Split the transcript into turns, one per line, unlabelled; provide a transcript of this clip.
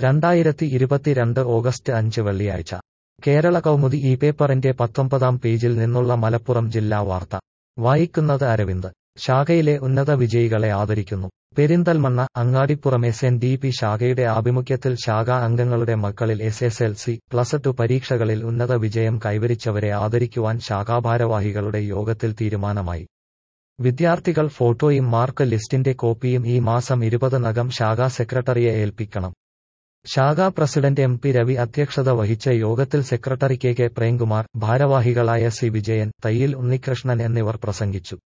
രണ്ടായിരത്തി ഇരുപത്തിരണ്ട് ഓഗസ്റ്റ് അഞ്ച് വെള്ളിയാഴ്ച കേരള കൗമുദി ഈ പേപ്പറിന്റെ പത്തൊമ്പതാം പേജിൽ നിന്നുള്ള മലപ്പുറം ജില്ലാ വാർത്ത വായിക്കുന്നത് അരവിന്ദ് ശാഖയിലെ ഉന്നത വിജയികളെ ആദരിക്കുന്നു Perinthalmanna Angadipuram S N D P ശാഖയുടെ ആഭിമുഖ്യത്തിൽ ശാഖാ അംഗങ്ങളുടെ മക്കളിൽ S S L C plus two പരീക്ഷകളിൽ ഉന്നത വിജയം കൈവരിച്ചവരെ ആദരിക്കുവാൻ ശാഖാഭാരവാഹികളുടെ യോഗത്തിൽ തീരുമാനമായി വിദ്യാർത്ഥികൾ ഫോട്ടോയും മാർക്ക് ലിസ്റ്റിന്റെ കോപ്പിയും ഈ മാസം ഇരുപതിനകം ശാഖാ സെക്രട്ടറിയെ ഏൽപ്പിക്കണം ശാഖാ പ്രസിഡന്റ് എം പി രവി അധ്യക്ഷത വഹിച്ച യോഗത്തിൽ സെക്രട്ടറി കെ കെ പ്രേംകുമാർ ഭാരവാഹികളായ സി വിജയൻ തയ്യിൽ ഉണ്ണികൃഷ്ണൻ എന്നിവർ പ്രസംഗിച്ചു